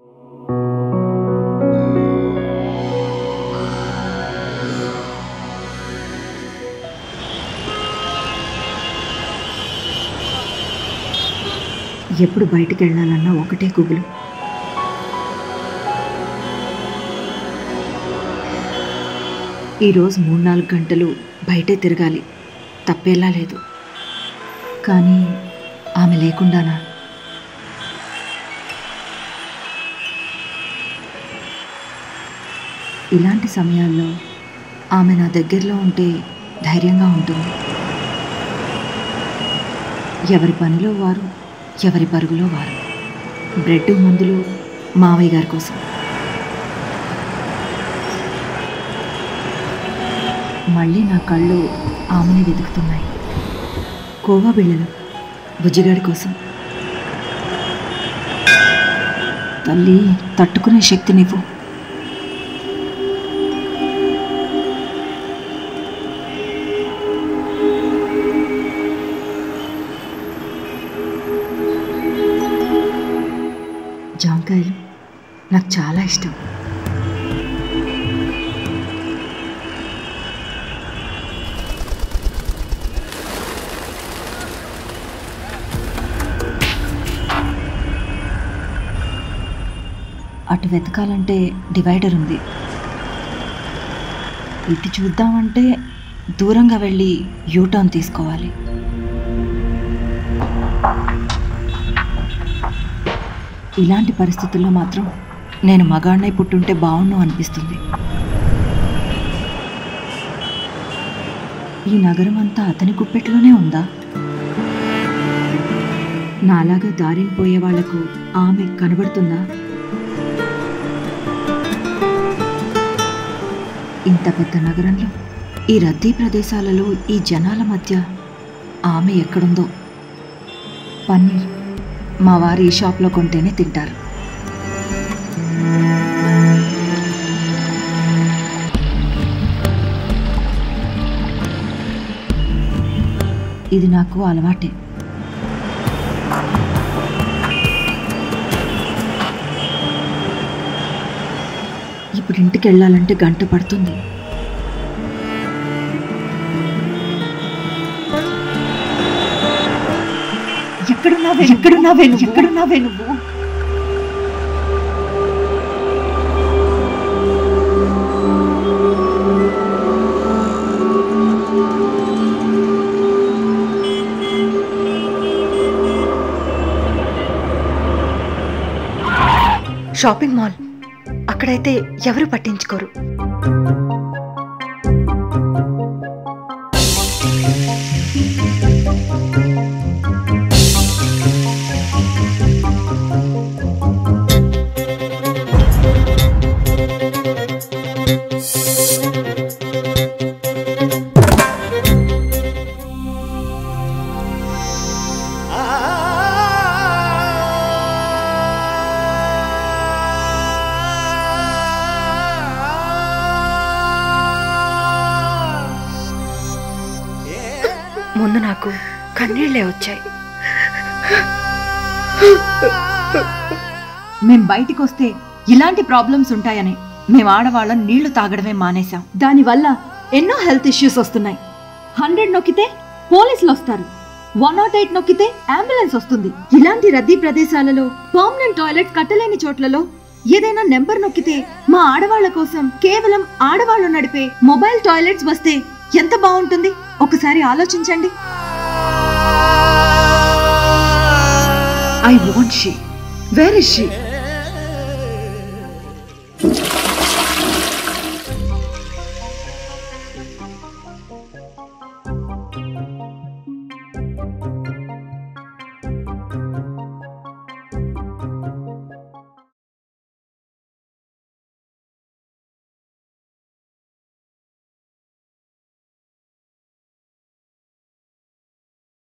ఎప్పుడు బయటికి వెళ్ళాలన్నా ఒకటే గుబులు ఈరోజు మూడు నాలుగు గంటలు బయటే తిరగాలి తప్పేలా లేదు కానీ ఆమె లేకుండానా ఇలాంటి సమయాల్లో ఆమె నా దగ్గరలో ఉంటే ధైర్యంగా ఉంటుంది ఎవరి పనిలో వారు ఎవరి పరుగులో వారు బ్రెడ్ మందులు మావయ్య గారి కోసం మళ్ళీ నా కళ్ళు ఆమెని వెతుకుతున్నాయి కోవా బిళ్ళలు బుజ్జిగాడి కోసం తల్లి తట్టుకునే శక్తి నీవు జాంకాయలు నాకు చాలా ఇష్టం అటు వెతకాలంటే డివైడర్ ఉంది ఇటు చూద్దామంటే దూరంగా వెళ్ళి యూటర్న్ తీసుకోవాలి ఇలాంటి పరిస్థితుల్లో మాత్రం నేను మగాడినై పుట్టుంటే బాగుండు అనిపిస్తుంది ఈ నగరం అంతా అతని గుప్పెట్లోనే ఉందా నాలాగా దారిని పోయే వాళ్లకు ఆమె కనబడుతుందా ఇంత పెద్ద నగరంలో ఈ రద్దీ ప్రదేశాలలో ఈ జనాల మధ్య ఆమె ఎక్కడుందో పన్నీర్ మా వారు ఈ షాప్లో కొంటేనే తింటారు ఇది నాకు అలవాటే ఇప్పుడు ఇంటికి వెళ్ళాలంటే గంట పడుతుంది ఎక్కడున్నావే ఎక్కడున్నావే నువ్వు ఎక్కడున్నావే నువ్వు షాపింగ్ మాల్ అక్కడైతే ఎవరు పట్టించుకోరు ముందు నాకు కన్నీళ్లే వచ్చాయి మేం బయటికి వస్తే ఇలాంటి ప్రాబ్లమ్స్ ఉంటాయని మేము ఆడవాళ్ళం నీళ్లు తాగడమే మానేశాం దానివల్ల ఎన్నో హెల్త్ ఇష్యూస్ వస్తున్నాయి హండ్రెడ్ నొక్కితే పోలీసులు వస్తారు వన్ నాట్ ఎయిట్ నొక్కితే అంబులెన్స్ వస్తుంది ఇలాంటి రద్దీ ప్రదేశాలలో పర్మనెంట్ టాయిలెట్ కట్టలేని చోట్లలో ఏదైనా నెంబర్ నొక్కితే మా ఆడవాళ్ల కోసం కేవలం ఆడవాళ్లు నడిపే మొబైల్ టాయిలెట్స్ వస్తే ఎంత బాగుంటుంది ఒకసారి ఆలోచించండి I want she where is she